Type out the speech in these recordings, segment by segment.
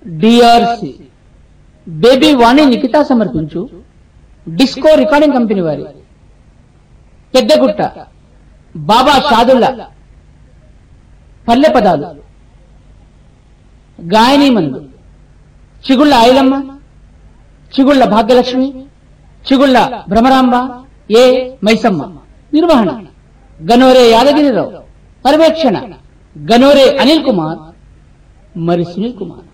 DRC baby వాణి నిఖిత సమర్పించు disco recording company వారి పెద్దగుట్ట బాబా షాదుల్లా పల్లె పదాలు గాయనీమణులు చిగుళ్ళ ఐలమ్మ చిగుళ్ళ భాగ్యలక్ష్మి చిగుళ్ళ భ్రమరాంబ ఏ మైసమ్మ నిర్వహణ గనోరే యాదగిరిరావు పర్యవేక్షణ గనోరే అనిల్ కుమార్ మరి సునీల్ కుమార్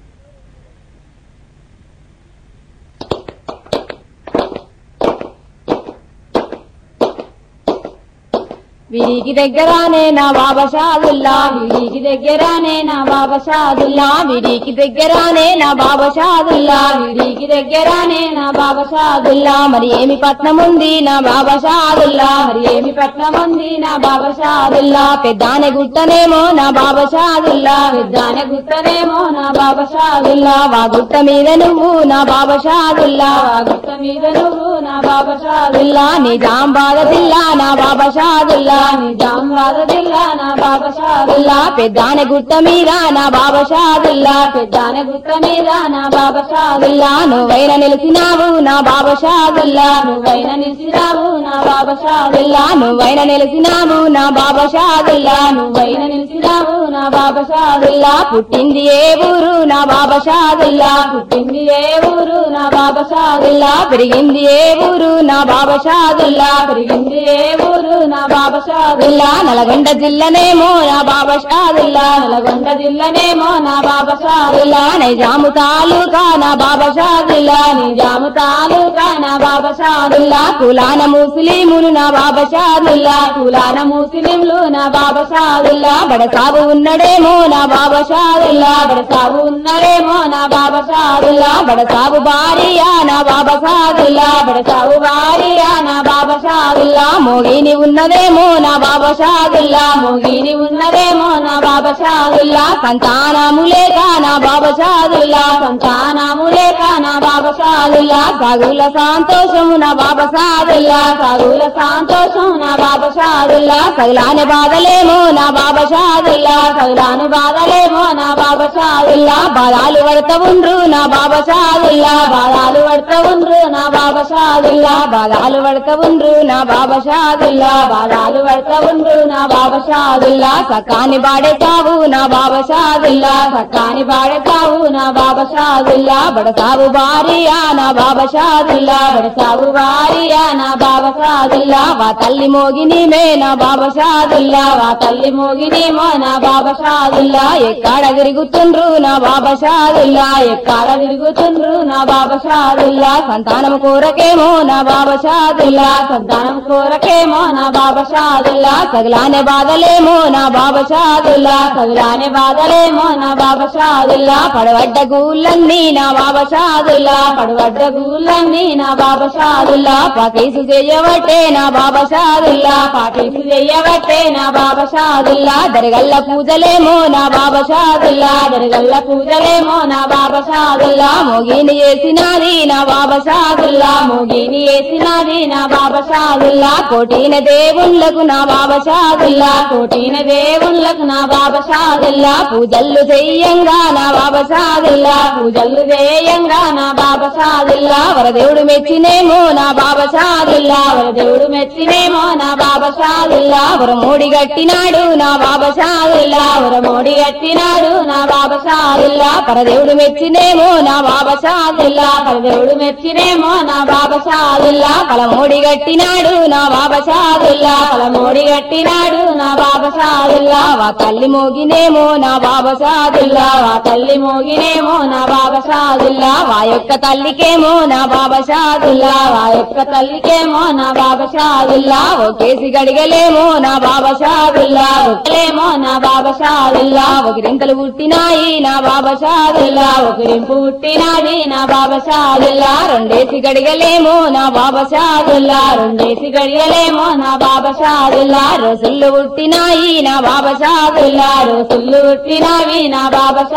వీరికి దగ్గరానే నా బాబా షాదుల్లా వీరికి దగ్గరానే నా బాబా షాదుల్లా వీరికి దగ్గరానే నా బాబా షాదుల్లా వీరికి దగ్గరానే నా బాబా షాదుల్లా మరి ఏమి పట్నం ఉంది నా బాబా షాదుల్లా మరి ఏమి పట్నం ఉంది నా బాబా షాదుల్లా పెద్దానే గుట్టనేమో నా బాబా షాదుల్లా పెద్దానే గుట్టనేమో నా బాబా షాదుల్లా వా గుట్ట మీద నువ్వు నా బాబా షాదుల్లా వా గుట్ట మీద నువ్వు నా బాబా షాదుల్లా నిజాం బాధ దిల్లా నా బాబా షాదుల్లా నిజాం బాధ దిల్లా నా బాబా షాదుల్లా పెద్దానే గుట్ట మీద నా బాబా షాదుల్లా పెద్దానే గుట్ట మీద నా బాబా షాదుల్లా నువ్వైనా నిలిచినావు నా బాబా షాదుల్లా నువ్వైనా నిలిచినావు నా బాబా షాదుల్లా నువ్వైనా నిలిచినావు నా బాబా షాదుల్లా నువ్వైనా నిలిచినావు నా బాబా షాదుల్లా పుట్టింది ఏ ఊరు నా బాబా షాదుల్లా పుట్టింది ఏ ఊరు నా బాబా షాదుల్లా పెరిగింది ఏ ఊరు నా బాబా షాదుల్లా పెరిగింది ఏ ఊరు నా బాబా షాదుల్లా నల్గొండ జిల్లనేమో నా బాబా షాదుల్లా నల్గొండ జిల్లనేమో నా బాబా షాదుల్లా నిజాము తాలూకా నా బాబా షాదుల్లా నిజాము తాలూకా నా బాబా షాదుల్లా కులాన ముస్లిములు నా బాబా షాదుల్లా కులాన ముస్లింలు నా బాబా షాదుల్లా బడసాబు ఉన్నడేమో నా బాబా షాదుల్లా బడసాబు ఉన్నడేమో నా బాబా షాదుల్లా బడసాబు భార్య నా బాబా షాదుల్లా బడసాబు భార్య నా బాబా షాదుల్లా మోగిని ఉన్నదేమో నా బాబా షాదుల్లా మోగిని ఉన్నదేమో నా బాబా షాదుల్లా సంతానము లేక నా బాబా షాదుల్లా సంతానము లేక నా బాబా షాదుల్లా సాగుల సంతోషము నా బాబా షాదుల్లా సాగుల సంతోషం నా బాబా షాదుల్లా సగులాని బాధలేమో నా బాబా షాదుల్లా సగులాని బాధలేమో నా బాబా షాదుల్లా బాధాలు పడత ఉండ్రు నా బాబా షాదుల్లా బాధాలు పడత ఉండ్రు నా బాబా షాదుల్లా బాధాలు పడత ఉండ్రు నా బాబా షాదుల్లా బాధాలు పడత ఉండ్రు నా బాబా షాదుల్లా సకాని బాడేతావు నా బాబా షాదుల్లా సకాని బాడేతావు నా బాబా షాదుల్లా బడసావు భార్య నా బాబా షాదుల్లా బడసావు భార్య నా బాబా షాదుల్లా వా తల్లి మోగిని మే నా బాబా షాదుల్లా వా తల్లి మోగిని మో నా బాబా షాదుల్లా ఎక్కడ తిరుగుతుండ్రు నా బాబా షాదుల్లా ఎక్కడ తిరుగుతుండ్రు నా బాబా షాదుల్లా సంతానం కోరకేమో నా బాబా షాదుల్లా సంతానం కోరకేమో నా బాబా షాదుల్లా సగలానే బాధలేమో నా బాబా షాదుల్లా సగలానే బాధలేమో నా బాబా షాదుల్లా పడవడ్డ గూళ్ళన్నీ నా బాబా షాదుల్లా పడవడ్డ గూళ్ళన్నీ నా బాబా షాదుల్లా పాకేసు చేయవట్టే నా బాబా షాదుల్లా పాకేసు చేయవట్టే నా బాబా షాదుల్లా దరగల్ల పూజలేమో నా బాబా షాదుల్లా దరగల్ల పూజలేమో నా బాబా షాదుల్లా మోగిని చేసినది నా బాబా షాదుల్లా మోగిని చేసినది నా బాబా షాదుల్లా కోటిన దేవుళ్ళకు నా బాబా షాదుల్లా కోటిన దేవుళ్ళకు నా బాబా షాదుల్లా పూజల్లు చెయ్యంగా నా బాబా షాదుల్లా పూజల్లు చేయంగా నా బాబా షాదుల్లా వరదేవుడు మెచ్చినేమో నా బాబా షాదుల్లా వరదేవుడు మెచ్చినేమో నా బాబా షాదుల్లా వరమోడి గట్టినాడు నా బాబా షాదుల్లా వరమోడి గట్టినాడు నా బాబా షాదుల్లా పరదేవుడు మెచ్చినేమో నా బాబా షాదుల్లా పరదేవుడు మెచ్చినేమో నా బాబా షాదుల్లా పలమోడి గట్టినాడు నా బాబా షాదుల్లా పలమోడి గట్టినాడు నా బాబా షాదుల్లా వా తల్లి మోగినేమో నా బాబా షాదుల్లా వా తల్లి మోగినేమో నా బాబా షాదుల్లా వా యొక్క తల్లికేమో నా బాబా షాదుల్లా వా యొక్క తల్లికేమో నా బాబా షాదుల్లా ఓ కేసి గడిగలేమో నా బాబా షాదుల్లా ఒక్కలేమో నా బాబా షాదుల్లా ఒకరింతలు పుట్టినాయి నా బాబా షాదుల్లా ఒకరింపు పుట్టినాది నా బాబా షాదుల్లా రెండేసి గడిగలేమో నా బాబా షాదుల్లా రెండేసి గడిగలేమో నా బాబా షాదుల్లా రోజులు పుట్టినాయి నా బాబా షాదుల్లా రోజులు పుట్టినావి నా బాబా షాదుల్లా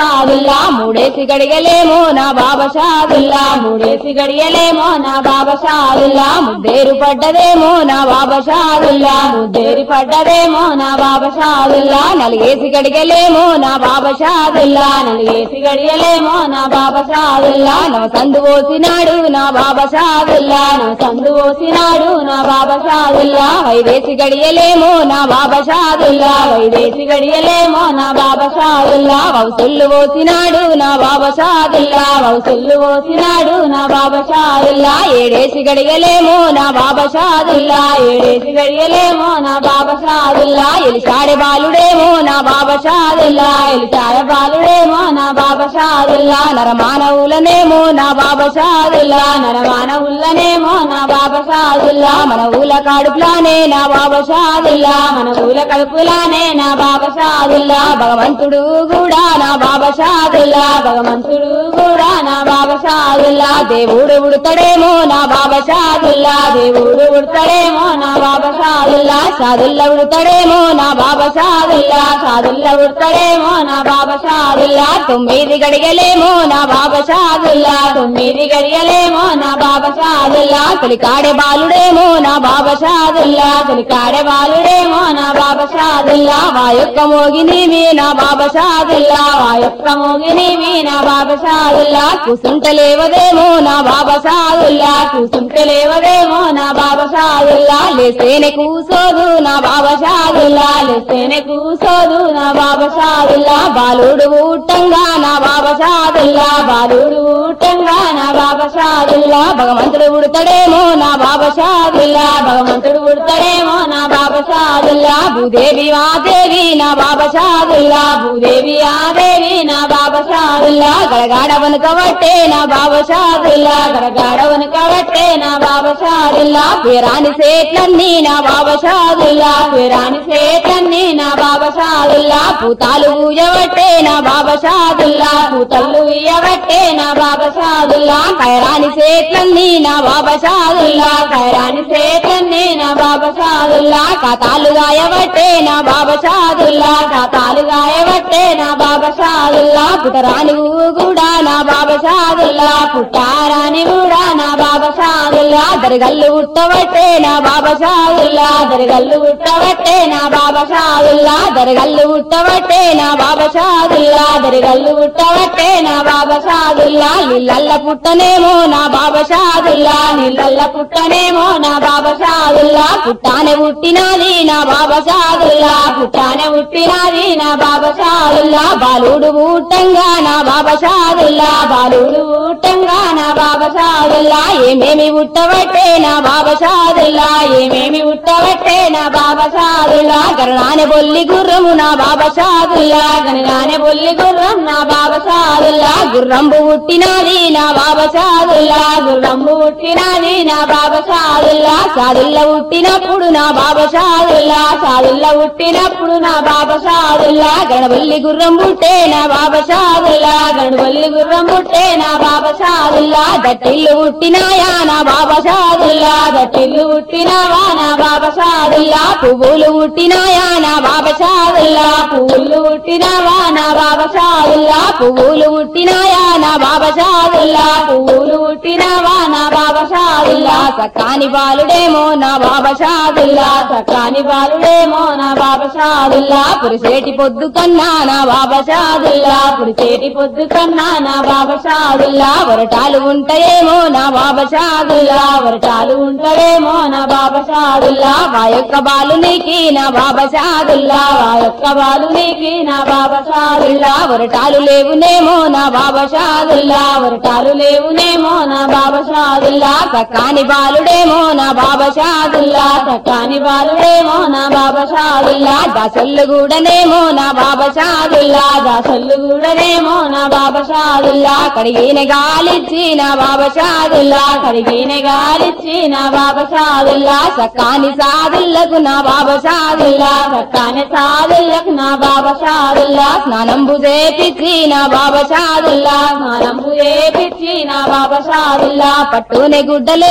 షాదుల్లా మూడేసి గడిగలేమో నా బాబా షాదుల్లా మూడేసి గడియలేమో నా బాబా షాదుల్లా ముద్దేరు పడ్డదేమో నా బాబా షాదుల్లా ముద్దేరు పడ్డదేమో నా బాబా షాదుల్లా నలిగేసి గడిగలేమో నా బాబా షాదుల్లా నలిగేసి గడియలేమో నా బాబా షాదుల్లా నవ సందు పోసినాడు నా బాబా షాదుల్లా నవ సందు పోసినాడు నా బాబా షాదుల్లా వైదేసి గడియలేమో నా బాబా షాదుల్లా వైదేసి గడియలేమో నా బాబా షాదుల్లా వౌసుల్లు పోసినాడు నా బాబా షాదుల్లా వౌసుల్లు పోసినాడు నా బాబా షాదుల్లా ఏడేసి గడియలేమో నా బాబా షాదుల్లా ఏడేసి గడియలేమో నా బాబా షాదుల్లా ఎలిసాడే బాలుడేమో నా బాబా షాదుల్లా ఎలిసాడే బాలుడేమో నా బాబా షాదుల్లా నరమానవులనేమో నా బాబా షాదుల్లా నరమానవులనేమో నా బాబా షాదుల్లా మన ఊల కడుపులానే నా బాబా షాదుల్లా మన ఊల కడుపులానే నా బాబా షాదుల్లా భగవంతుడు కూడా నా బాబా షాదుల్లా భగవంతుడు కూడా నా బాబా షాదుల్లా దేవుడు ఉడతాడేమో నా బాబా షాదుల్లా దేవుడు ఉడతాడేమో నా బాబా షాదుల్లా షాదుల్లా ఉడతాడేమో నా బాబా షాదుల్లా షాదుల్లా ఉడతాడేమో నా బాబా షాదుల్లా తొమ్మిది గడిగలేమో నా బాబా షాదుల్లా తొమ్మిది గడియలేమో నా బాబా షాదుల్లా తొలికాడే బాలుడేమో నా బాబా షాదుల్లా తొలికాడే బాలుడేమో నా బాబా షాదుల్లా వా యొక్క మోగినివి నా బాబా షాదుల్లా వా యొక్క మోగినివి నా బాబా షాదుల్లా కూసుంటలేవదేమో నా బాబా షాదుల్లా కూసుంటలేవదేమో నా బాబా షాదుల్లా లేసేనే కూసోదు నా బాబా షాదుల్లా లేసేనే కూసోదు నా బాబా షాదుల్లా బాలుడు ఊటంగా నా బాబా షాదుల్లా బాలుడు ఊటంగా నా బాబా షాదుల్లా భగవంతుడు ఉడతాడేమో నా బాబా షాదుల్లా భగవంతుడు ఉడతాడేమో నా బాబా షాదుల్లా భూదేవి వాదేవి నా బాబా షాదుల్లా భూదేవి ఆదేవి నా బాబా షాదుల్లా గడగాడ వనకబట్టే నా బాబా షాదుల్లా గడగాడ వనకబట్టే నా బాబా షాదుల్లా పేరాని సేట్లన్నీ నా బాబా షాదుల్లా పేరాని సేట్లన్నీ నా బాబా షాదుల్లా పూతాలు ఊయబట్టే నా బాబా షాదుల్లా పూతల్లు ఇయ్యబట్టే నా బాబా షాదుల్లా కైరాని సేట్లన్నీ నా బాబా షాదుల్లా కైరాని సేట్లన్నీ నా బాబా షాదుల్లా కథాలు గాయబట్టే నా బాబా షాదుల్లా కథాలు గాయబట్టే నా బాబా షాదుల్లా పుటరాని కూడా నా బాబా షాదుల్లా పుట్టారాని కూడా నా బాబా షాదుల్లా దరగల్లు ఉట్టబట్టే నా బాబా షాదుల్లా దరగల్లు ఉట్టబట్టే నా బాబా షాదుల్లా దరగల్లు ఉట్టబట్టే నా బాబా షాదుల్లా దరగల్లు ఉట్టబట్టే నా బాబా షాదుల్లా నీళ్ళల్ల పుట్టనేమో నా బాబా షాదుల్లా నీళ్ళల్ల పుట్టనేమో నా బాబా షాదుల్లా పుట్టానే పుట్టినాది నా బాబా షాదుల్లా పుట్టానే పుట్టినాది నా బాబా షాదుల్లా బాలుడు ఊటంగా నా బాబా షాదుల్లా బాలుడు ఊటంగా నా బాబా షాదుల్లా ఏమేమి ఉట్టబట్టే నా బాబా షాదుల్లా ఏమేమి ఉట్టబట్టే నా బాబా షాదుల్లా గరణానే బొల్లి గుర్రము నా బాబా షాదుల్లా గణగానే బొల్లి గుర్రం నా బాబా షాదుల్లా గుర్రంబు పుట్టినాది నా బాబా షాదుల్లా గుర్రంబు పుట్టినాది నా బాబా షాదుల్లా షాదుల్లా పుట్టినప్పుడు నా బాబా షాదుల్లా షాదుల్లా పుట్టినప్పుడు నా బాబా షాదుల్లా గణబల్లి గుర్రం పుట్టే నా బాబా షాదుల్లా గణబల్లి గుర్రం పుట్టే నా బాబా షాదుల్లా దట్టిల్లు పుట్టినాయా నా బాబా షాదుల్లా దట్టిల్లు పుట్టినావా నా బాబా షాదుల్లా పువ్వులు పుట్టినాయా నా బాబా షాదుల్లా పువ్వులు పుట్టినావా నా బాబా షాదుల్లా పువ్వులు పుట్టినాయా నా బాబా షాదుల్లా పువ్వులు పుట్టినావా నా బాబా షాదుల్లా సకాని బాలుడేమో నా బాబా షాదుల్లా సకాని బాలుడేమో నా బాబా షాదుల్లా పురిసేటి పొద్దు కన్నా నా బాబా షాదుల్లా పురిసేటి పొద్దు కన్నా నా బాబా షాదుల్లా వరటాలు ఉంటాయేమో నా బాబా షాదుల్లా వరటాలు ఉంటాయేమో నా బాబా షాదుల్లా వా యొక్క బాలునికి నా బాబా షాదుల్లా వా యొక్క బాలునికి నా బాబా షాదుల్లా వరటాలు లేవునేమో నా బాబా షాదుల్లా వరటాలు లేవునేమో నా బాబా షాదుల్లా సకాని బాలుడేమో నా బాబా షాదుల్లా సకాని బాలుడేమో నా బాబా షాదుల్లా దాసల్లు గూడనేమో నా బాబా షాదుల్లా దాసల్లు గూడనేమో నా బాబా షాదుల్లా కడిగిన గాలిచ్చి నా బాబా షాదుల్లా కడిగిన గాలిచ్చి నా బాబా షాదుల్లా సకాని సాదుల్లకు నా బాబా షాదుల్లా సకాని సాదుల్లకు నా బాబా షాదుల్లా స్నానంబు చేపిచ్చి నా బాబా షాదుల్లా స్నానంబు చేపిచ్చి నా బాబా షాదుల్లా పట్టునే గుడ్డలేమో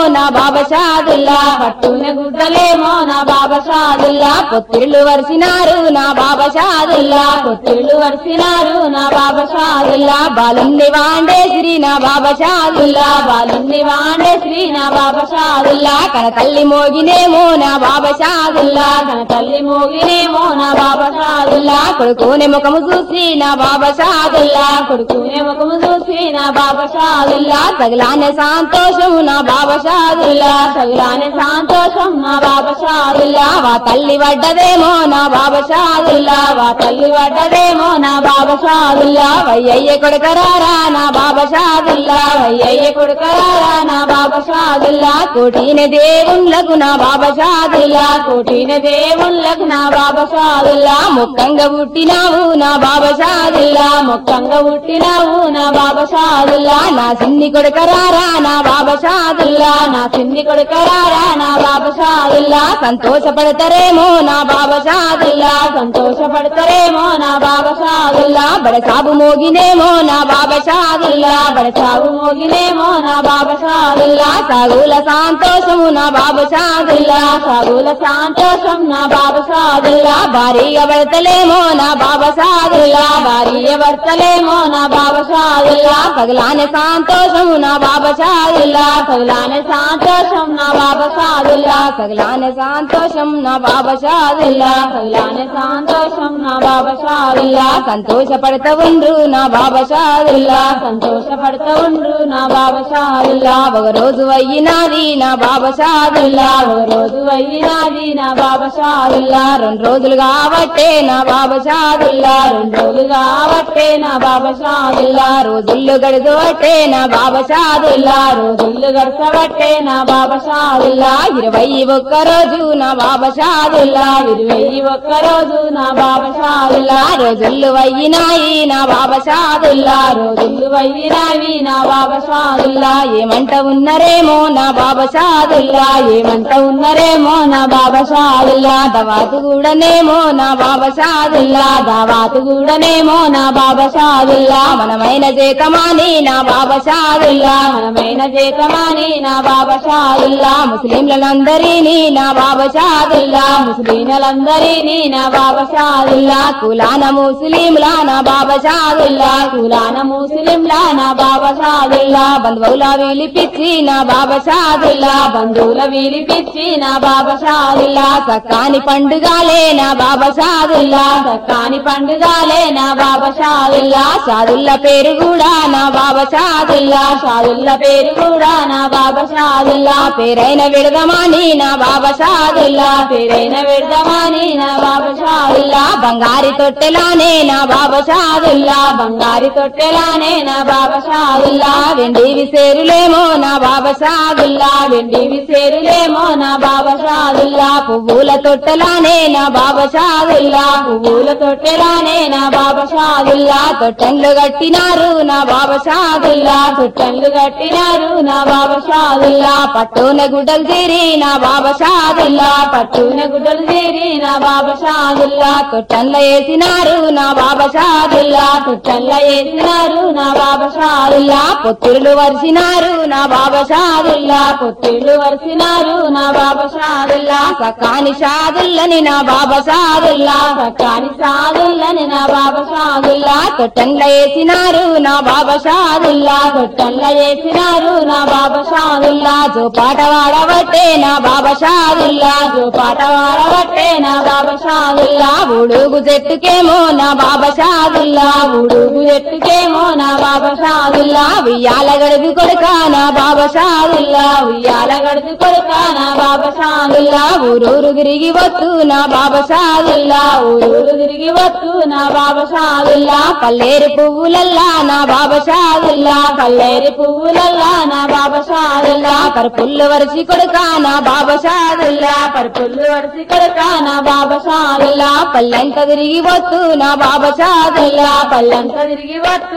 నా బాబా షాదుల్లా పట్టున గుడ్డలేమో నా బాబా షాదుల్లా పొత్తిళ్ళు వరిసినారు నా బాబా షాదుల్లా పొత్తిళ్ళు వరిసినారు నా బాబా షాదుల్లా బాలుంది వాండే శ్రీ నా బాబా షాదుల్లా బాలుంది వాండే శ్రీ నా బాబా షాదుల్లా కన తల్లి మోగినేమో నా బాబా షాదుల్లా కన తల్లి మోగినేమో నా బాబా షాదుల్లా కొడుకునే ముఖము చూసి నా బాబా షాదుల్లా కొడుకునే ముఖము చూసి నా బాబా షాదుల్లా తగిలానే సంతోషం నా బాబా షాదుల్లా తగిలానే సంతోషం నా బాబా షాదుల్లా వా తల్లి పడ్డదేమో నా బాబా షాదుల్లా వా తల్లి పడ్డదేమో నా బాబా షాదుల్లా వయ్యయ్య కొడుకరారా నా బాబా షాదుల్లా వయ్యయ్య కొడుకరారా నా బాబా షాదుల్లా కోటిన దేవుళ్ళకు నా బాబా షాదుల్లా కోటిన దేవుళ్ళకు నా బాబా షాదుల్లా ముక్కంగా పుట్టినావు నా బాబా షాదుల్లా ముక్కంగా పుట్టినావు నా బాబా షాదుల్లా నా సిన్ని కొడుకరారా నా బాబా షాదుల్లా నా సిన్ని కొడుకరారా నా బాబా షాదుల్లా సంతోషపడతారేమో నా బాబా షాదుల్లా సంతోషపడతారేమో నా బాబా షాదుల్లా బడసాబు మోగినేమో నా బాబా షాదుల్లా బడసాబు మోగినేమో నా బాబా షాదుల్లా సాగుల సంతోషము నా బాబా షాదుల్లా సాగుల సంతోషం నా బాబా షాదుల్లా భారీగా పడతలేమో నా బాబా షాదుల్లా భారీగా పడతలేమో నా బాబా షాదుల్లా పగలానే సంతోషము నా బాబా షాదుల్లా పగలానే సంతోషం నా బాబా షాదుల్లా పగలానే సంతోషం నా బాబా షాదుల్లా పగలానే సంతోషం నా బాబా షాదుల్లా సంతోషపడతా ఉండ్రు నా బాబా షాదుల్లా సంతోషపడతా ఉండ్రు నా బాబా షాదుల్లా ఒక రోజు అయ్యినాది నా బాబా షాదుల్లా ఒక రోజు అయ్యినాది నా బాబా షాదుల్లా రెండు రోజులు కాబట్టే నా బాబా షాదుల్లా రెండు రోజులు కాబట్టే నా బాబా షాదుల్లా రోజుల్లో గడిదోటే నా బాబా షాదుల్లా రోజుల్లో గడచబట్టే నా బాబా షాదుల్లా ఇరవై ఒక్క రోజు నా బాబా షాదుల్లా ఇరవై ఒక్క రోజు నా బాబా షాదుల్లా రోజులు వయ్యినాయి నా బాబా షాదుల్లా రోజులు వయ్యినాయి నా బాబా షాదుల్లా ఏమంట ఉన్నరేమో నా బాబా షాదుల్లా ఏమంట ఉన్నరేమో నా బాబా షాదుల్లా దవాతు కూడానేమో నా బాబా షాదుల్లా దావాతు కూడానేమో నా బాబా షాదుల్లా మనమైన చేతమాని నా బాబా షాదుల్లా మనమైన చేతమాని నా బాబా షాదుల్లా ముస్లింలందరినీ నా బాబా షాదుల్లా ముస్లింలందరినీ నా బాబా షాదుల్లా కులాన ముస్లింలా నా బాబా షాదుల్లా కులాన ముస్లింలా నా బాబా షాదుల్లా బంధువుల విలిపిచ్చి నా బాబా షాదుల్లా బంధువుల విలిపిచ్చి నా బాబా షాదుల్లా సక్కాని పండుగాలే నా బాబా షాదుల్లా సక్కాని పండుగాలే నా బాబా షాదుల్లా షాదుల్లా పేరు కూడా నా బాబా షాదుల్లా షాదుల్లా పేరు కూడా నా బాబా షాదుల్లా పేరైన విడదమాని నా బాబా షాదుల్లా పేరైన విడదమాని నా బాబా షాదుల్లా బంగారి తొట్టెలానే నా బాబా షాదుల్లా బంగారి తొట్టెలానే నా బాబా షాదుల్లా వెండి విసేరులేమో నా బాబా షాదుల్లా వెండి విసేరులేమో నా బాబా షాదుల్లా పువ్వుల తొట్టెలానే నా బాబా షాదుల్లా పువ్వుల తొట్టెలానే నా బాబా షాదుల్లా తొట్టెండ్లు కట్టినారు నా బాబా షాదుల్లా తొట్టెండ్లు కట్టినారు నా బాబా షాదుల్లా పట్టున గుడ్డలు తీరి నా బాబా షాదుల్లా పట్టున గుడ్డలు తీరి నా బాబా షాదుల్లా తొట్టెండ్ల వేసినారు నా బాబా షాదుల్లా తొట్టెండ్ల వేసినారు నా బాబా షాదుల్లా పొత్తులు వరిసినారు నా బాబా షాదుల్లా పొత్తులు వరిసినారు నా బాబా షాదుల్లా సకాని షాదుల్లని నా బాబా షాదుల్లా సకాని షాదుల్లని నా బాబా షాదుల్లా తొట్టెండ్ల వేసినారు నా బాబా షాదుల్లా తొట్టెండ్ల వేసినారు నా బాబా షాదుల్లా జో పాట వాడబట్టే నా బాబా షాదుల్లా జో పాట వాడబట్టే నా బాబా షాదుల్లా ఉడుగు చెట్టుకేమో నా బాబా షాదుల్లా ఉడుగు చెట్టుకేమో నా బాబా షాదుల్లా ఉయ్యాల గడుపు కొడుక నా బాబా షాదుల్లా ఉయ్యాల గడుపు కొడుక నా బాబా షాదుల్లా ఊరూరు తిరిగి వత్తు నా బాబా షాదుల్లా ఊరూరు తిరిగి వత్తు నా బాబా షాదుల్లా పల్లేరు పువ్వులల్లా నా బాబా షాదుల్లా పల్లేరు పువ్వులల్లా నా బాబా షాదుల్లా పరుపుల్లు వరిసి కొడుక నా బాబా షాదుల్లా పరుపుల్లు వరిసి కొడుక నా బాబా షాదుల్లా పల్లెంక తిరిగి వత్తు నా బాబా షాదుల్లా పల్లెంక తిరిగి వత్తు నా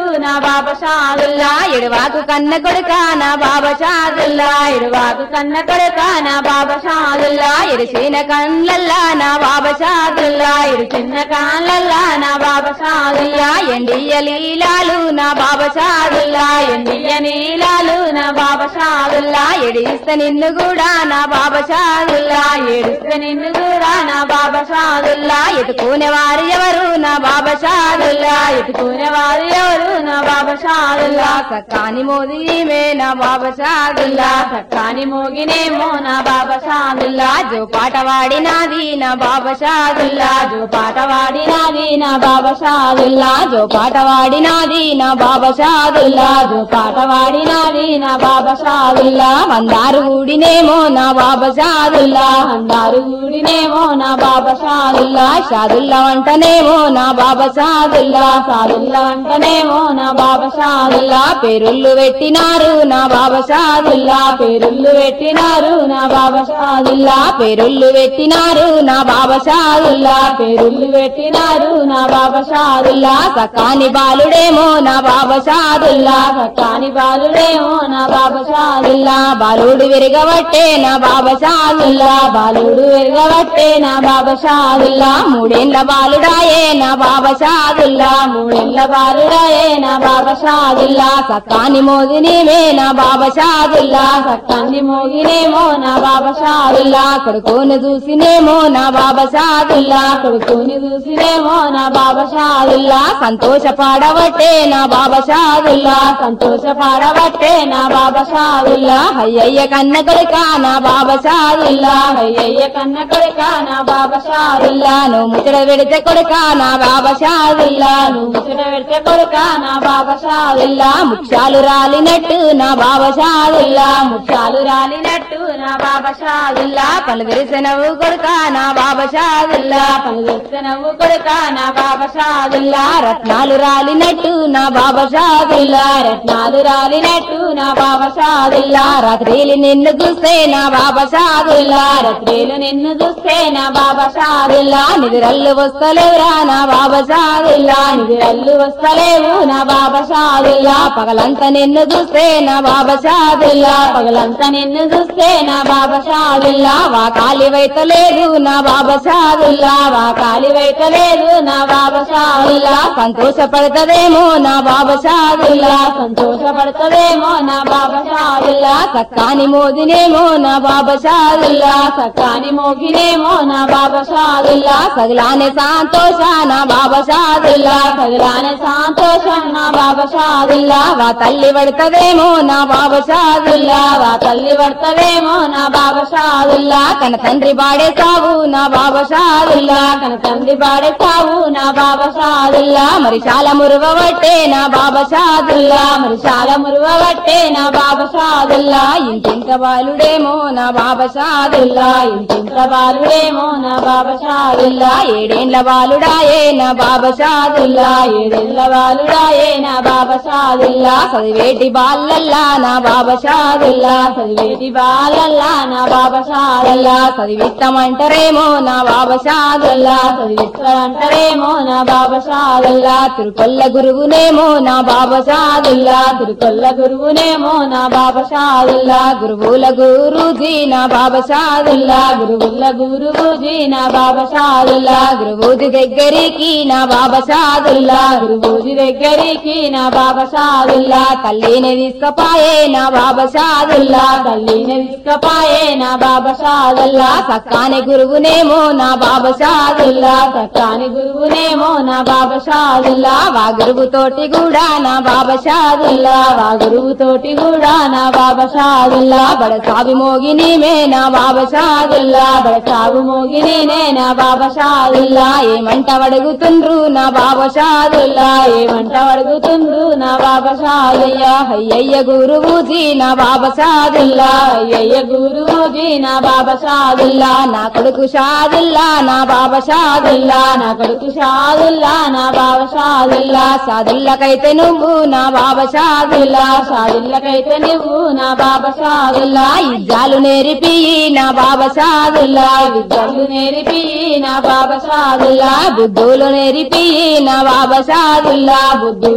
బాబా షాదుల్లా ఎడవాకు కన్న కొడుక నా బాబా షాదుల్లా ఎడవాకు కన్న కొడుక నా బాబా షాదుల్లా ఎడిసిన కళ్ళల్లా నా బాబా షాదుల్లా ఎడు చిన్న కాళ్ళల్లా నా బాబా షాదుల్లా ఎండియ లీలాలు నా బాబా షాదుల్లా ఎండియ నీలాలు నా బాబా షాదుల్లా ఎడిస్తే నిన్ను కూడా నా బాబా షాదుల్లా ఎడిస్తే నిన్ను కూడా నా బాబా షాదుల్లా ఎత్తుకునే వారు ఎవరు నా బాబా షాదుల్లా ఎత్తుకునే వారు ఎవరు నా బాబా షాదుల్లా సక్కాని మోదీమే నా బాబా షాదుల్లా సక్కాని మోగినేమో నా బాబా షాదుల్లా జో పాట వాడినాది నా బాబా షాదుల్లా జో పాట వాడినాది నా బాబా షాదుల్లా జో పాట వాడినాది నా బాబా షాదుల్లా జో పాట వాడినాది నా బాబా షాదుల్లా మందారు ఊడినేమో నా బాబా షాదుల్లా మందారు ఊడినేమో నా బాబా షాదుల్లా షాదుల్లా వంటనేమో నా బాబా షాదుల్లా షాదుల్లా వంటనేమో నా బాబా షాదుల్లా పేరుళ్ళు పెట్టినారు నా బాబా షాదుల్లా పేరుళ్ళు పెట్టినారు నా బాబా షాదుల్లా పేరుళ్ళు పెట్టినారు నా బాబా షాదుల్లా పేరుళ్ళు పెట్టినారు నా బాబా షాదుల్లా సకాని బాలుడేమో నా బాబా షాదుల్లా సకాని బాలుడేమో నా బాబా షాదుల్లా బాలుడు విరగబట్టే నా బాబా షాదుల్లా బాలుడు విరగబట్టే నా బాబా షాదుల్లా మూడేళ్ల బాలుడాయే నా బాబా షాదుల్లా మూడేళ్ల బాలుడాయే నా బాబా షాదుల్లా సక్కాని మోగినేమే నా బాబా షాదుల్లా సక్కాన్ని మోగినేమో నా బాబా షాదుల్లా కొడుకుని చూసినేమో నా బాబా షాదుల్లా కొడుకుని చూసినేమో నా బాబా షాదుల్లా సంతోషపడబట్టే నా బాబా షాదుల్లా సంతోషపడబట్టే నా బాబా షాదుల్లా అయ్యయ్య కన్న కొడుక నా బాబా షాదుల్లా అయ్యయ్య కన్న కొడుక నా బాబా షాదుల్లా నువ్వు ముచ్చట పెడితే కొడుక నా బాబా షాదుల్లా నువ్వు ముచ్చట పెడితే కొడుక నా బాబా షాదుల్లా ముత్యాలు రాలినట్టు నా బాబా షాదుల్లా ముత్యాలు రాలినట్టు నా బాబా షాదుల్లా పలు విరిసెనవు కొడుక నా బాబా షాదుల్లా పలు విరిసెనవు కొడుక నా బాబా షాదుల్లా రత్నాలు రాలినట్టు నా బాబా షాదుల్లా రత్నాలు రాలినట్టు నా బాబా షాదుల్లా రాత్రిలు నిన్ను చూస్తే నా బాబా షాదుల్లా రాత్రిలు నిన్ను చూస్తే నా బాబా షాదుల్లా నిద్రల్లు వస్తలేవురా నా బాబా షాదుల్లా నిద్రల్లు వస్తలేవు నా బాబా షాదుల్లా పగలంతా నిన్ను చూస్తే నా బాబా షాదుల్లా పగలంతా నిన్ను చూస్తే నా బాబా షాదుల్లా వా కాలి వైతలేదు నా బాబా షాదుల్లా వా కాలి వైతలేదు నా బాబా షాదుల్లా సంతోషపడతదేమో నా బాబా షాదుల్లా సంతోషపడతదేమో నా బాబా షాదుల్లా సక్కాని మోదినేమో నా బాబా షాదుల్లా సక్కాని మోగినేమో నా బాబా షాదుల్లా సగలానే సంతోష నా బాబా షాదుల్లా సగలానే సంతోషం నా బాబా షాదుల్లా వా తల్లి పడతదేమో నా బాబా షాదుల్లా వా తల్లి పడతదేమో నా బాబా షాదుల్లా కన తండ్రి బాడే సావు నా బాబా షాదుల్లా కన తండ్రి బాడే సావు నా బాబా షాదుల్లా మరి చాలా మురువబట్టే నా బాబా షాదుల్లా మరి చాలా మురువబట్టే నా బాబా షాదుల్లా ఇంటింత బాలుడేమో నా బాబా షాదుల్లా ఇంటింత బాలుడేమో నా బాబా షాదుల్లా ఏడేండ్ల బాలుడాయే నా బాబా షాదుల్లా ఏడేండ్ల బాలుడాయే నా బాబా షాదుల్లా చదివేటి బాలల్లా నా బాబా షాదుల్లా చదివేటి బాలల్లా నా బాబా షాదుల్లా చదివిస్తామంటారేమో నా బాబా షాదుల్లా చదివిస్తామంటారేమో నా బాబా షాదుల్లా తిరుకొల్ల గురువునేమో నా బాబా షాదుల్లా తిరుకొల్ల గురువునేమో నా బాబా షాదుల్లా గురువుల గురుజీ నా బాబా షాదుల్లా గురువుల గురువుజీ నా బాబా షాదుల్లా గురువుది దగ్గరికి నా బాబా షాదుల్లా గురువుది దగ్గరికి నా బాబా షాదుల్లా తల్లిని తీసుకపాయే నా బాబా షాదుల్లా తల్లిని తీసుకపాయే నా బాబా షాదుల్లా సక్కాని గురువునేమో నా బాబా షాదుల్లా సక్కాని గురువునేమో నా బాబా షాదుల్లా వా గురువు తోటి కూడా నా బాబా షాదుల్లా వా గురువు తోటి కూడా నా బాబా షాదుల్లా బడ సాబి మోగినిమే నా బాబా షాదుల్లా బడ సాబు మోగినే నా బాబా షాదుల్లా ఏమంట అడుగుతుండ్రు నా బాబా షాదుల్లా ఏమంట అడుగుతుండ్రు నా బాబా షాదుల్లా అయ్యయ్య గురువుజీ నా బాబా షాదుల్లా అయ్యయ్య గురువుజీ నా బాబా షాదుల్లా నా కొడుకు షాదుల్లా నా బాబా షాదుల్లా నా కొడుకు షాదుల్లా నా బాబా షాదుల్లా షాదుల్లకైతే నువ్వు నా బాబా షాదుల్లా షాదుల్లకైతే నువ్వు నా బాబా షాదుల్లా ఇజ్జాలు నేర్పి నా బాబా షాదుల్లా విద్యలు నేర్పి నా బాబా షాదుల్లా బుద్ధులు నేర్పి నా బాబా షాదుల్లా బుద్ధులు నేర్పి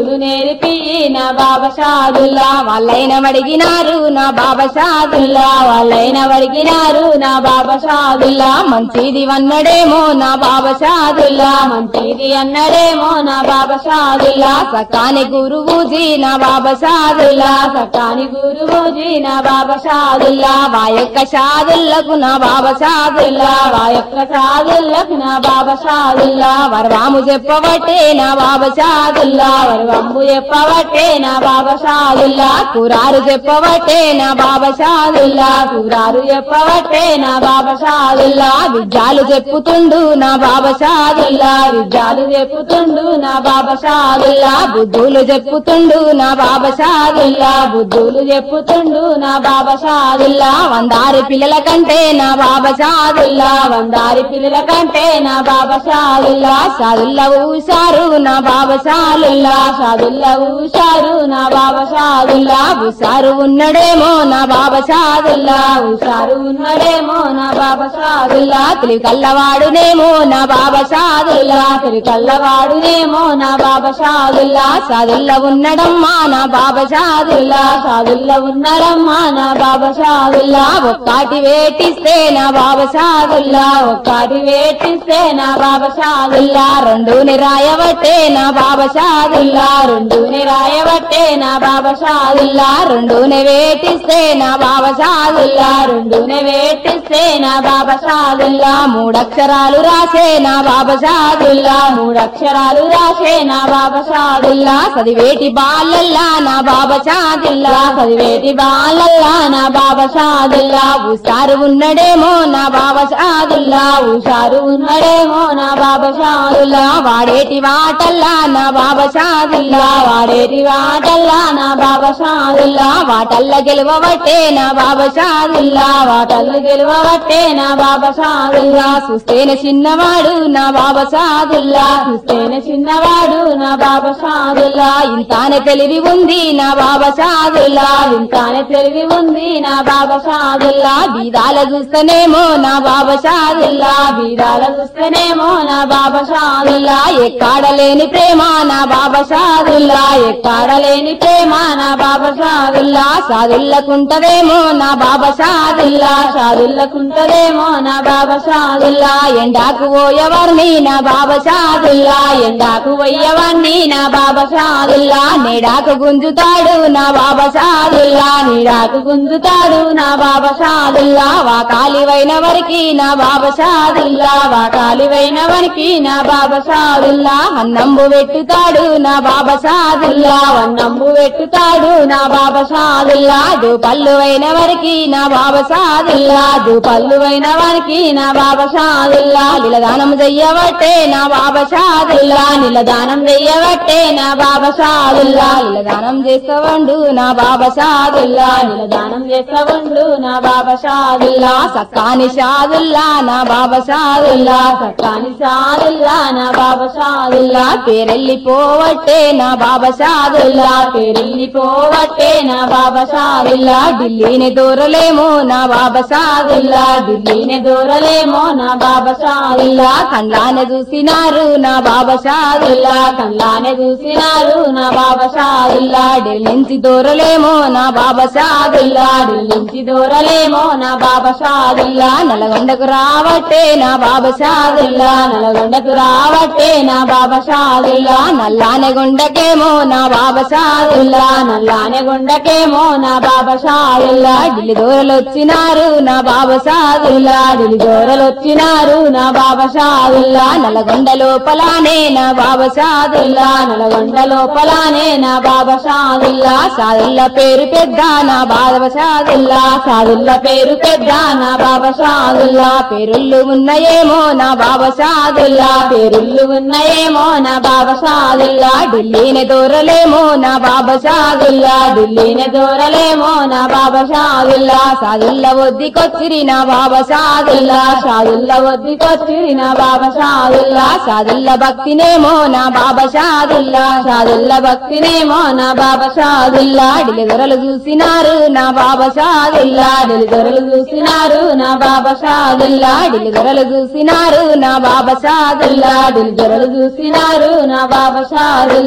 నేర్పి నా బాబా షాదుల్లా వాళ్ళైన అడిగినారు నా బాబా షాదుల్లా వాళ్ళైన అడిగినారు నా బాబా షాదుల్లా మంచిది అన్నడేమో నా బాబా షాదుల్లా మంచిది అన్నడేమో నా బాబా షాదుల్లా సకాని గురువుజీ నా బాబా షాదుల్లా సకాని గురువుజీ నా బాబా షాదుల్లా వా యొక్క షాదుల్లకు నా బాబా షాదుల్లా వా యొక్క షాదుల్లకు నా బాబా షాదుల్లా వరవాము చెప్పవట్టే నా బాబా షాదుల్లా వరవంబు చెప్పవట్టే నా బాబా షాదుల్లా కురారు చెప్పవట్టే నా బాబా షాదుల్లా కురారు చెప్పవట్టే నా బాబా షాదుల్లా విద్యాలు చెప్పుతుండు నా బాబా షాదుల్లా విద్యాలు చెప్పుతుండు నా బాబా షాదుల్లా బుద్ధులు చెప్పుతుండు నా బాబా షాదుల్లా బుద్ధులు చెప్పుతుండు నా బాబా షాదుల్లా వందారి పిల్లల కంటే నా బాబా షాదుల్లా వందారి పిల్లల కంటే నా బాబా షాదుల్లా షాదుల్లా ఊసారు నా బాబా షాదుల్లా షాదుల్లా ఊసారు నా బాబా షాదుల్లా ఉసారు ఉన్నడేమో నా బాబా షాదుల్లా ఉసారు ఉన్నడేమో నా బాబా షాదుల్లా తెలివి కల్లవాడునేమో నా బాబా షాదుల్లా తెలివి కల్లవాడునేమో నా బాబా షాదుల్లా షాదుల్లా ఉన్నడమ్మా నా బాబా షాదుల్లా షాదుల్లా ఉన్నడమ్మా నా బాబా షాదుల్లా ఒక్కటి వేటిస్తే నా బాబా షాదుల్లా ఒక్కటి వేటిస్తే నా బాబా షాదుల్లా రెండు నిరాయవట్టే నా బాబా షాదుల్లా రెండు నిరాయవట్టే నా బాబా షాదుల్లా రెండునే వేటిస్తే నా బాబా షాదుల్లా రెండునే వేటిస్తే నా బాబా షాదుల్లా మూడక్షరాలు రాసే నా బాబా షాదుల్లా మూడక్షరాలు రాసే నా బాబా షాదుల్లా చదివేటి బాలల్లా నా బాబా షాదుల్లా చదివేటి బాలల్లా నా బాబా షాదుల్లా ఉసారు ఉన్నడేమో నా బాబా షాదుల్లా ఉషారు ఉన్నడేమో నా బాబా షాదుల్లా వాడేటి వాటల్లా నా బాబా షాదుల్లా వాడేటి వాటల్లా నా బాబా షాదుల్లా వాటల్ల గెలవబట్టే నా బాబా షాదుల్లా వాటల్ల గెలవబట్టే నా బాబా షాదుల్లా చూస్తేనే చిన్నవాడు నా బాబా షాదుల్లా చూస్తేనే చిన్నవాడు నా బాబా షాదుల్లా ఇంతానే తెలివి ఉంది నా బాబా షాదుల్లా ఇంతానే తెలివి ఉంది నా బాబా షాదుల్లా బీదాల చూస్తేనేమో నా బాబా షాదుల్లా బీదాల చూస్తేనేమో నా బాబా షాదుల్లా ఎక్కాడలేని ప్రేమ నా బాబా షాదుల్లా ఎక్కాడలేని ప్రేమ నా బాబా షాదుల్లా సాదుల్లకుంటదేమో నా బాబా షాదుల్లా షాదుల్లకుంటదేమో నా బాబా షాదుల్లా ఎండాకు పోయేవారిని నా బాబా షాదుల్లా ఎండాకు పోయేవారిని నా బాబా షాదుల్లా నీడాకు గుంజుతాడు నా బాబా షాదుల్లా నీడాకు గుంజుతాడు నా బాబా షాదుల్లా వాకాలివైన వరికి నా బాబా షాదుల్లా వాకాలివైన వరికి నా బాబా షాదుల్లా అన్నంబు పెట్టుతాడు నా బాబా షాదుల్లా అన్నంబు పెట్టుతాడు నా బాబా షాదుల్లా పళ్ళు అయిన వరికి నా బాబా షాదుల్లా పళ్ళు అయిన వారికి నా బాబా షాదుల్లా నిలదానం చెయ్యబట్టే నా బాబా షాదుల్లా నిలదానం చెయ్యబట్టే నా బాబా షాదుల్లా నిలదానం చేస్తవండు నా బాబా షాదుల్లా నిలదానం చేస్తవండు నా బాబా షాదుల్లా సక్కాని షాదుల్లా నా బాబా షాదుల్లా సక్కాని షాదుల్లా నా బాబా షాదుల్లా పేరెళ్ళిపోవట్టే నా బాబా షాదుల్లా పేరెళ్ళిపోవట్టే నా బాబా షాదుల్లా ఢిల్లీని దూరలేమో నా బాబా షాదుల్లా ఢిల్లీని దూరలేమో నా బాబా షాదుల్లా కండ్లానే చూసినారు నా బాబా షాదుల్లా కండ్లానే చూసినారు నా బాబా షాదుల్లా ఢిల్లీ నుంచి దూరలేమో నా బాబా షాదుల్లా ఢిల్లీ నుంచి దూరలేమో నా బాబా షాదుల్లా నల్గొండకు రావట్టే నా బాబా షాదుల్లా నల్గొండకు రావట్టే నా బాబా షాదుల్లా నల్లానే గుండకేమో నా బాబా షాదుల్లా నల్లానే గుండకేమో నా బాబా షాదుల్లా ఢిల్లీ దూరలు వచ్చినారు నా బాబా షాదుల్లా ఢిల్లీ దూరలు వచ్చినారు నా బాబా షాదుల్లా నల్గొండ లోపలానే నా బాబా షాదుల్లా నల్గొండ లోపలానే నా బాబా షాదుల్లా షాదుల్లా పేరు పెద్ద నా బాబా షాదుల్లా షాదుల్లా పేరు పెద్ద నా బాబా షాదుల్లా పేరుళ్ళు ఉన్నాయేమో నా బాబా షాదుల్లా పేరుళ్ళు ఉన్నాయేమో నా బాబా షాదుల్లా ఢిల్లీని దూరలేమో నా బాబా షాదుల్లా ఢిల్లీని దూరలేమో నా బాబా షాదుల్లా షాదుల్లా వద్దికొచ్చిరి నా బాబా షాదుల్లా షాదుల్లా వద్దికొచ్చిరి నా బాబా షాదుల్లా షాదుల్లా భక్తినేమో నా బాబా షాదుల్లా షాదుల్లా భక్తినేమో నా బాబా షాదుల్లా ఢిల్లీ దొరలు చూసినారు నా బాబా షాదుల్లా ఢిల్లీ దొరలు చూసినారు నా బాబా షాదుల్లా ఢిల్లీ దొరలు చూసినారు నా బాబా షాదుల్లా ఢిల్లీ దొరలు చూసినారు నా బాబా షాదుల్లా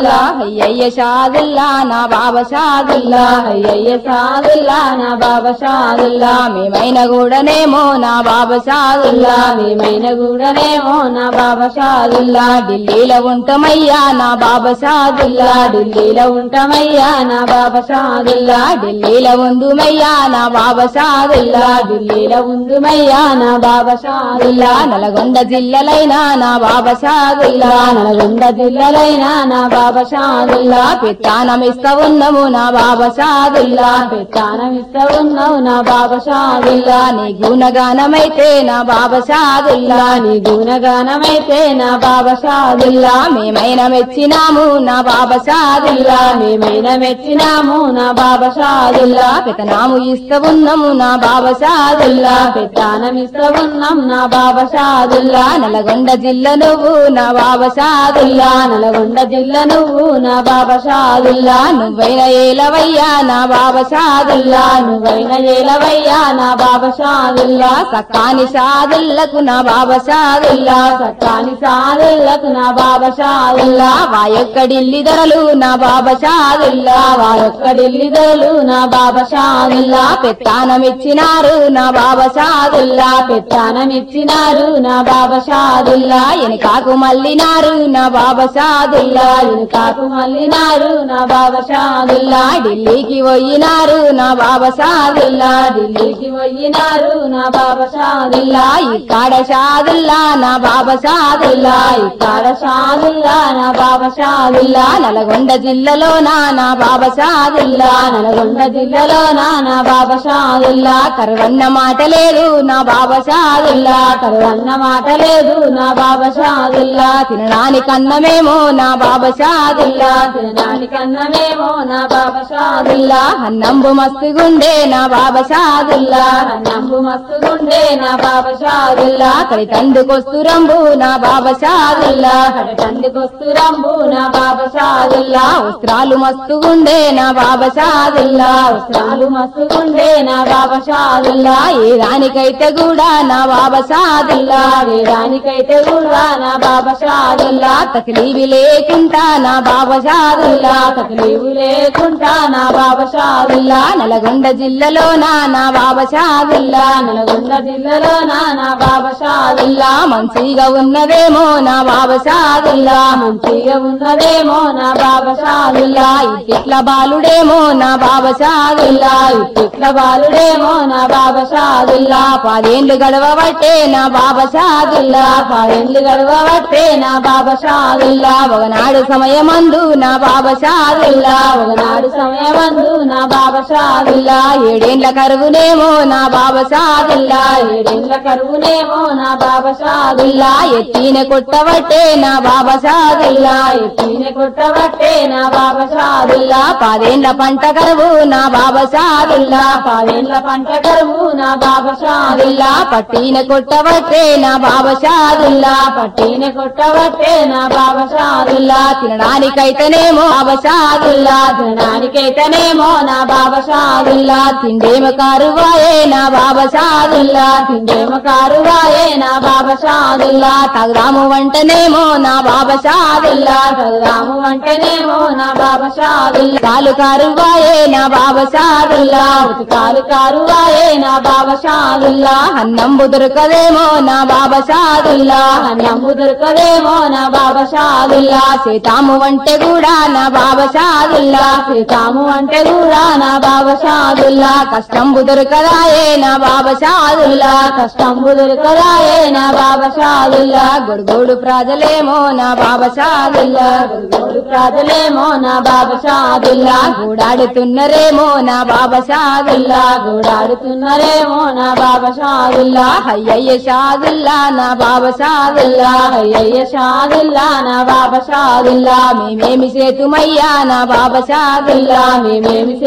అయ్యయ్య షాదుల్లా నా బాబా షాదుల్లా అయ్యయ్య షాదుల్లా నా బాబా షాదుల్లా మేమైన కూడానేమో నా బాబా షాదుల్లా మేమైన కూడానేమో నా బాబా షాదుల్లా ఢిల్లీలో ఉంటామయ్యా నా బాబా షాదుల్లా ఢిల్లీలో ఉంటామయ్యా నా బాబా షాదుల్లా ఢిల్లీలో ఉందుమయ్యా నా బాబా షాదుల్లా ఢిల్లీలో ఉందుమయ్యా నా బాబా షాదుల్లా నల్గొండ జిల్లలైనా నా బాబా షాదుల్లా నల్గొండ జిల్లలైనా నా బాబా షాదుల్లా పెత్తానమిస్తా ఉన్నాము నా బాబా షాదుల్లా పెత్తానమిస్తా ఉన్నావు నా బాబా షాదుల్లా నీ గుణగానమైతే నా బాబా షాదుల్లా నీ గుణగానమైతే నా బాబా షాదుల్లా మేమైనా మెచ్చినాము నా బాబా షాదుల్లా మేమైనా మెచ్చినాము నా బాబా షాదుల్లా పెతనాము ఇస్తా ఉన్నాము నా బాబా షాదుల్లా పెత్తానం ఇస్తా ఉన్నాం నా బాబా షాదుల్లా నల్గొండ జిల్లా నువ్వు నా బాబా షాదుల్లా నల్గొండ జిల్లా నువ్వు నా బాబా షాదుల్లా నువ్వైన ఏలవయ్యా నా బాబా షాదుల్లా నువ్వైన ఏలవయ్యా నా బాబా షాదుల్లా సక్కాని షాదుల్లకు నా బాబా షాదుల్లా సక్కాని షాదుల్లకు నా బాబా షాదుల్లా వాయొక్కడిల్లి ధరలు నా బాబా షాదుల్లా వాయొక్కడిల్లి ధరలు నా బాబా షాదుల్లా పెత్తానమిచ్చినారు నా బాబా షాదుల్లా పెత్తానమిచ్చినారు నా బాబా షాదుల్లా ఎనకాకు మల్లినారు నా బాబా షాదుల్లా ఎనకాకు మల్లినారు నా బాబా షాదుల్లా ఢిల్లీకి పోయినారు నా బాబా షాదుల్లా ఢిల్లీకి పోయినారు నా బాబా షాదుల్లా ఇక్కడ షాదుల్లా నా బాబా షాదుల్లా ఇక్కడ షాదుల్లా నా బాబా షాదుల్లా నల్గొండ జిల్లాలో నా నా బాబా షాదుల్లా నల్గొండ జిల్లాలో నా నా బాబా షాదుల్లా కరువన్న మాట లేదు నా బాబా షాదుల్లా కరువన్న మాట లేదు నా బాబా షాదుల్లా తినడానికి అన్నమేమో నా బాబా షాదుల్లా తినడానికి అన్నమేమో నా బాబా షాదుల్లా అన్నంబు మస్తుగుండే నా బాబా షాదుల్లా అన్నంబు మస్తుగుండే నా బాబా షాదుల్లా కడి తందుకొస్తురంబు నా బాబా షాదుల్లా కడి తందుకొస్తురంబు నా బాబా షాదుల్లా వస్త్రాలు మస్తుగుండే నా బాబా షాదుల్లా వస్త్రాలు మస్తుగుండే నా బాబా షాదుల్లా ఏ దానికైతే కూడా నా బాబా షాదుల్లా ఏ దానికైతే కూడా నా బాబా షాదుల్లా తక్లీవి లేకుంటా నా బాబా షాదుల్లా తక్లీవి లేకుంటా నా బాబా షాదుల్లా నల్గొండ జిల్లాలో నా నా బాబా షాదుల్లా నల్గొండ జిల్లాలో నా నా బాబా షాదుల్లా మంచిగా ఉన్నదేమో నా బాబా షాదుల్లా మంచిగా ఉన్నదేమో నా బాబా షాదుల్లా ఇట్ల బాలుడేమో నా బాబా షాదుల్లా ఇట్ల బాలుడేమో నా బాబా షాదుల్లా పదేండ్లు గడవబట్టే నా బాబా షాదుల్లా పదేండ్లు గడవబట్టే నా బాబా షాదుల్లా ఒకనాడు సమయమందు నా బాబా షాదుల్లా ఒకనాడు సమయమందు నా బాబా షాదుల్లా ఏడేండ్ల కరువునేమో నా బాబా షాదుల్లా ఏడేండ్ల కరువునేమో నా బాబా షాదుల్లా ఎత్తిన కొట్టబట్టే నా బాబా షాదుల్లా ఎత్తిన కొట్టబట్టే నా బాబా షాదుల్లా పదేండ్ల పంట కరువు నా బాబా షాదుల్లా పదేండ్ల పంట కరువు నా బాబా షాదుల్లా పట్టిన కొట్టబట్టే నా బాబా షాదుల్లా పట్టిన కొట్టబట్టే నా బాబా షాదుల్లా తినడానికైతేనేమో బాబా షాదుల్లా తినడానికైతేనేమో నా బాబా షాదుల్లా తిండేమ కారువాయే నా బాబా షాదుల్లా తిండేమ కారువాయే నా బాబా షాదుల్లా తగదాము వంటనేమో నా బాబా షాదుల్లా తగదాము వంటనేమో నా బాబా షాదుల్లా కాలు కారువాయే నా బాబా షాదుల్లా కాలు కారువాయే నా బాబా షాదుల్లా అన్నంబు దొరకదేమో నా బాబా షాదుల్లా అన్నంబు దొరకదేమో నా బాబా షాదుల్లా సీతాము వంటే కూడా నా బాబా షాదుల్లా సీతాము అంటే కూడా నా బాబా షాదుల్లా కష్టంబు దొరకదాయే నా బాబా షాదుల్లా కష్టంబు దొరకదాయే నా బాబా షాదుల్లా గొడుగోడు ప్రజలేమో నా బాబా షాదుల్లా గొడుగోడు ప్రజలేమో నా బాబా షాదుల్లా గూడాడుతున్నరేమో నా బాబా షాదుల్లా గూడాడుతున్నరేమో నా బాబా షాదుల్లా అయ్యయ్య షాదుల్లా నా బాబా షాదుల్లా అయ్యయ్య షాదుల్లా నా బాబా షాదుల్లా మేమేమి సేతుమయ్యా నా బాబా షాదుల్లా మేమేమి సేతుమయ్యా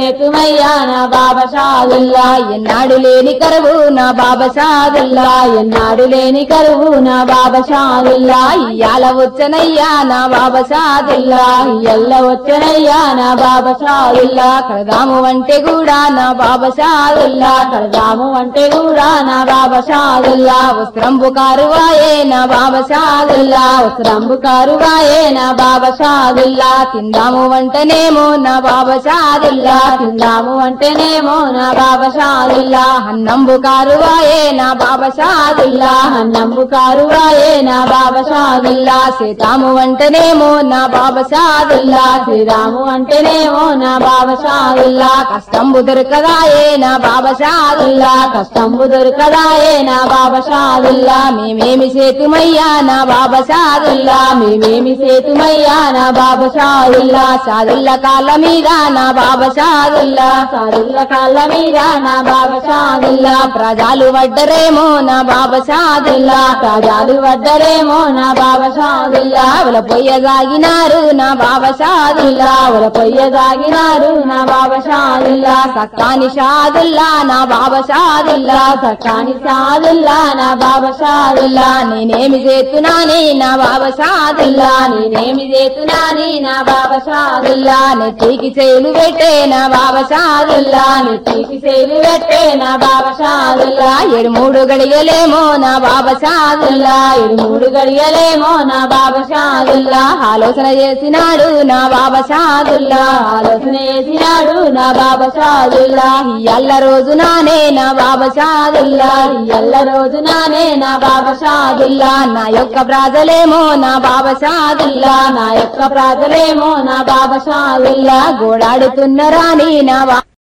వచ్చనయ్యా నా బాబా షాదుల్లా ఎన్నాడు లేని కరువు నా బాబా షాదుల్లా ఎన్నాడు లేని కరువు నా బాబా షాదుల్లా ఇయ్యాల వచ్చనయ్యా నా బాబా షాదుల్లా ఇయ్యల్ల వచ్చనయ్యా నా బాబా షాదుల్లా కడదాము అంటే కూడా నా బాబా షాదుల్లా కడదాము అంటే కూడా నా బాబా షాదుల్లా వస్త్రంబు కారువాయే నా బాబా షాదుల్లా వస్త్రంబు కారువాయే నా బాబా షాదుల్లా తిందాము వంటనేమో నా బాబా షాదుల్లా తిందాము వంటనేమో నా బాబా షాదుల్లా అన్నంబు కారువాయే నా బాబా షాదుల్లా అన్నంబు కారువాయే నా బాబా షాదుల్లా సీతాము వంటనేమో నా బాబా షాదుల్లా శ్రీరాము అంటేనేమో నా బాబా షాదుల్లా కష్టంబు దొరకదాయే నా బాబా షాదుల్లా కష్టంబు దొరకదాయే నా బాబా షాదుల్లా మేమేమి సేతుమయ్యా నా బాబా షాదుల్లా మేమేమి సేతుమయ్యా నా బాబా షాదుల్లా షాదుల్లా కాళ్ళ మీద నా బాబా షాదుల్లా షాదుల్లా కాళ్ళ మీద నా బాబా షాదుల్లా ప్రజలు వడ్డరేమో నా బాబా షాదుల్లా ప్రజలు వడ్డరేమో నా బాబా షాదుల్లా ఉల పొయ్య సాగినారు నా బాబా షాదుల్లా ఉల పొయ్య సాగినారు నా బాబా షాదుల్లా సక్కాని షాదుల్లా నా బాబా షాదుల్లా సక్కాని షాదుల్లా నా బాబా షాదుల్లా నేనేమి చేస్తున్నాని నా బాబా షాదుల్లా నేనేమి చేస్తున్నాని నా బాబా షాదుల్లా నెత్తికి చేలు పెట్టే నా బాబా షాదుల్లా నెత్తికి చేలు పెట్టే నా బాబా షాదుల్లా ఏడు మూడు గడియలేమో నా బాబా షాదుల్లా ఏడు మూడు గడియలేమో నా బాబా షాదుల్లా ఆలోచన చేసినాడు నా బాబా షాదుల్లా ఆలోచన చేసినాడు నా బాబా షాదుల్లా ఎల్ల రోజు నానే నా బాబా షాదుల్లా ఎల్ల రోజు నానే నా బాబా షాదుల్లా నా యొక్క ప్రాజలేమో నా బాబా షాదుల్లా నా యొక్క ప్రాజలేమో నా బాబా షాదుల్లా గోడాడుతున్న రాని నా బా